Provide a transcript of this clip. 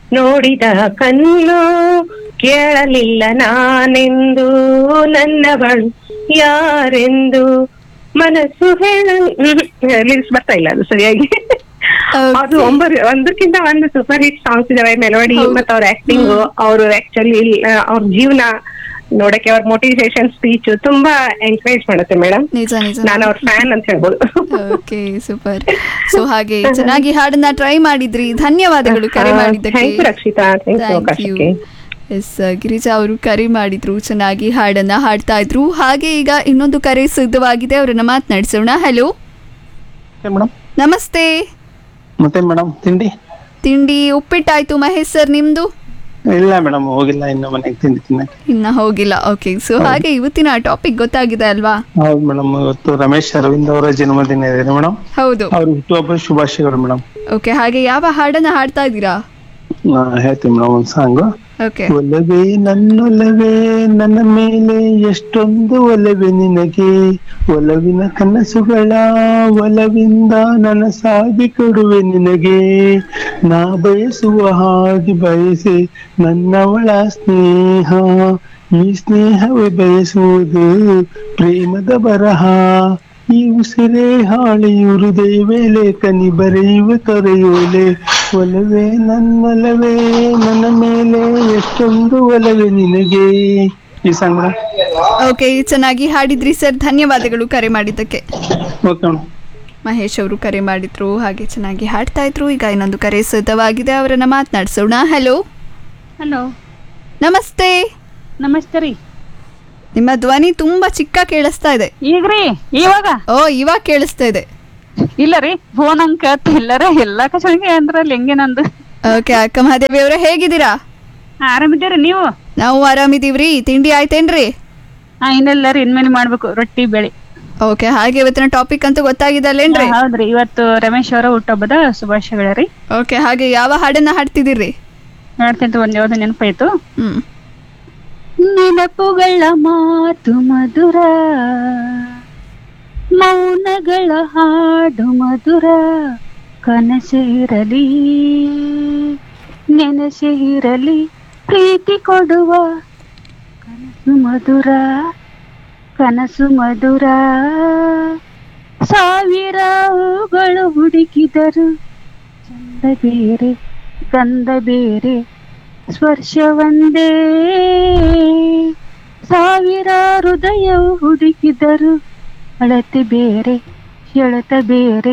ನೋಡಿದ ಕಣ್ಣು ಕೇಳಲಿಲ್ಲ ನಾನೆಂದು ನನ್ನವಳು ಯಾರೆಂದು ಮನಸ್ಸು ಹೇಳ ಲಿರಿಕ್ಸ್ ಬರ್ತಾ ಇಲ್ಲ ಅದು ಸರಿಯಾಗಿ ಅದು ಒಂಬರ್ ಒಂದಕ್ಕಿಂತ ಒಂದು ಸೂಪರ್ ಹಿಟ್ ಸಾಂಗ್ಸ್ ಇದಾವೆ ಮೆಲೋಡಿ ಹೌದು. ಮತ್ತೆ ಅವ್ರ ಆಕ್ಟಿಂಗ್ ಅವರು ಆಕ್ಚುಲಿ ಅವ್ರ ಜೀವನ ನೋಡಕ್ಕೆ ಅವ್ರ ಮೋಟಿವೇಶನ್ ಸ್ಪೀಚ್ ತುಂಬಾ ಎಂಕರೇಜ್ ಮಾಡುತ್ತೆ ಮೇಡಮ್ ನಿಜ ನಿಜ ನಾನು ಅವ್ರ ಫ್ಯಾನ್ ಅಂತ ಹೇಳ್ಬೋದು ಓಕೆ ಸೂಪರ್ ಸೊ ಹಾಗೆ ಚೆನ್ನಾಗಿ ಹಾಡನ್ನ ಟ್ರೈ ಮಾಡಿದ್ರಿ ಧನ್ಯವಾದಗಳು ಕರೆ ಮಾಡಿದ್ದಕ್ಕೆ thank you Rakshita thank you ಅವಕಾಶಕ್ಕೆ ಎಸ್ ಗಿರಿಜಾ ಅವರು ಕರೆ ಮಾಡಿದ್ರು ಚೆನ್ನಾಗಿ ಹಾಡನ್ನ ಹಾಡ್ತಾ ಇದ್ರು ಹಾಗೆ ಈಗ ಇನ್ನೊಂದು ಕರೆ ಸಿದ್ಧವಾಗಿದೆ ಅವರನ್ನ ಮಾತನಾಡಿಸೋಣ ಹಲೋ ಮೇಡಮ್ ನಮಸ್ತೆ ಮತ್ತೆ ಮೇಡಮ್ ತಿಂಡಿ ತಿಂಡಿ ಉಪ್ಪಿಟ್ಟಾಯ್ತು ಮಹೇಶ್ ಸರ್ ನಿಮ್ದು ಇಲ್ಲ ಮೇಡಮ್ ಹೋಗಿಲ್ಲ ಇನ್ನು ಮನೆಗೆ ತಿಂಡಿ ತಿನ್ನಕ್ಕೆ ಇನ್ನ ಹೋಗಿಲ್ಲ ಓಕೆ ಸೊ ಹಾಗೆ ಇವತ್ತಿನ ಟಾಪಿಕ್ ಗೊತ್ತಾಗಿದೆ ಅಲ್ವಾ ಹೌದು ಮೇಡಮ್ ಇವತ್ತು ರಮೇಶ್ ಅರವಿಂದ್ ಅವರ ಜನ್ಮದಿನ ಇದೆ ಮೇಡಮ್ ಹೌದು ಅವ್ರ ಹುಟ್ಟುಹಬ್ಬ ಶುಭಾಶಯಗಳು ಮೇಡಮ್ ಓಕೆ ಹಾಗೆ ಯಾವ ಹಾಡನ್ನ ಹಾಡ್ತಾ ಇದ್ದೀರಾ ಹೇಳ್ತೀನಿ ಮೇಡಮ್ ಒಂದ್ ಸಾಂಗ್ ಓಕೆ ಒಲವೇ ನನ್ನೊಲವೇ ನನ್ನ ಮೇಲೆ ಎಷ್ಟೊಂದು ಒಲವೇ ನಿನಗೆ ಒಲವಿನ ಕನಸುಗಳ ಒಲವಿಂದ ನನಸಾಗಿ ಕೊಡುವೆ ನಿನಗೆ ನಾ ಬಯಸುವ ಹಾಗೆ ಬಯಸಿ ನನ್ನವಳ ಸ್ನೇಹ ಈ ಸ್ನೇಹವೇ ಬಯಸುವುದು ಪ್ರೇಮದ ಬರಹ ಈ ಉಸಿರೇ ಹಾಳೆಯುರುದೇ ಲೇಖನಿ ಬರೆಯುವ ತೊರೆಯೋಲೆ ಒಲವೇ ನನ್ನೊಲವೇ ನನ್ನ ಮೇಲೆ ಎಷ್ಟೊಂದು ಒಲವೇ ನಿನಗೆ ಈ ಸಾಂಗ್ ಮೇಡಮ್ ಓಕೆ ಚೆನ್ನಾಗಿ ಹಾಡಿದ್ರಿ ಸರ್ ಧನ್ಯವಾದಗಳು ಕರೆ ಮಾಡಿದ್ದಕ್ಕೆ ಓಕೆ ಮೇಡಮ್ ಮಹೇಶ್ ಅವರು ಕರೆ ಮಾಡಿದ್ರು ಹಾಗೆ ಚೆನ್ನಾಗಿ ಹಾಡ್ತಾ ಇದ್ರು ಈಗ ಇನ್ನೊಂದು ಕರೆ ಸಿದ್ಧವಾಗಿದೆ ಅವರನ್ನ ಮಾತನಾಡಿಸೋಣ ಹಲೋ ಹಲೋ ನಮಸ್ತೆ ನಮಸ್ತೆ ರೀ ನಿಮ್ಮ ಧ್ವನಿ ತುಂಬಾ ಚಿಕ್ಕ ಕೇಳಿಸ್ತಾ ಇದೆ ಈಗ್ರಿ ಇವಾಗ ಓ ಇವಾಗ ಕೇಳಿಸ್ತಾ ಇದೆ ಇಲ್ಲ ರೀ ಫೋನ್ ಹಂಗ್ ಕೇಳ್ತಿಲ್ಲರ ಎಲ್ಲಾ ಕಚೋಣಿಗೆ ಅಂದ್ರಲ್ಲಿ ಹೆಂಗೆ ನಂದು ಓಕೆ ಅಕ್ಕ ಮಹಾದೇವಿ ಅವರೇ ಹೇಗಿದ್ದೀರಾ ಆರಾಮಿದ್ದೀರಿ ನೀವು ನಾವು ಆರಾಮಿದೀವ್ರಿ ತಿಂಡಿ ಆಯ್ತೇನ್ರಿ ಹಾ ಇನ್ನೆಲ್ಲ ರೀ ಇನ್ಮೇಲೆ ಮಾಡ್ಬೇಕು ರೊಟ್ಟಿ ಬೆಳಿ ಓಕೆ ಹಾಗೆ ಇವತ್ತಿನ ಟಾಪಿಕ್ ಅಂತೂ ಗೊತ್ತಾಗಿದ್ದಲ್ಲೇನ್ರಿ ಹೌದ್ರಿ ಇವತ್ತು ರಮೇಶ್ ಅವರ ಹುಟ್ಟಹಬ್ಬದ ಶುಭಾಶಯಗಳ ರೀ ಓಕೆ ಹಾಗೆ ಯಾವ ಹಾಡನ್ನ ಹಾಡ್ತಿದ್ದೀರಿ ನೋಡ್ತಿಂತ ಒಂದ್ ಯಾವ್ದು ನೆನಪಾಯ್ತು ಹ್ಮ್ ನೆನಪುಗಳ ಮಾತು ಮಧುರ ಮೌನಗಳ ಹಾಡು ಮಧುರ ಕನಸಿರಲಿ ನೆನಸಿರಲಿ ಪ್ರೀತಿ ಕೊಡುವ ಕನಸು ಮಧುರ ಕನಸು ಮಧುರ ಸಾವಿರ ಹೂಗಳು ಹುಡುಕಿದರು ಚಂದ ಬೇರೆ ಗಂಧ ಬೇರೆ ಸ್ಪರ್ಶ ಒಂದೇ ಸಾವಿರ ಹೃದಯವು ಹುಡುಕಿದರು ಅಳತೆ ಬೇರೆ ಎಳತ ಬೇರೆ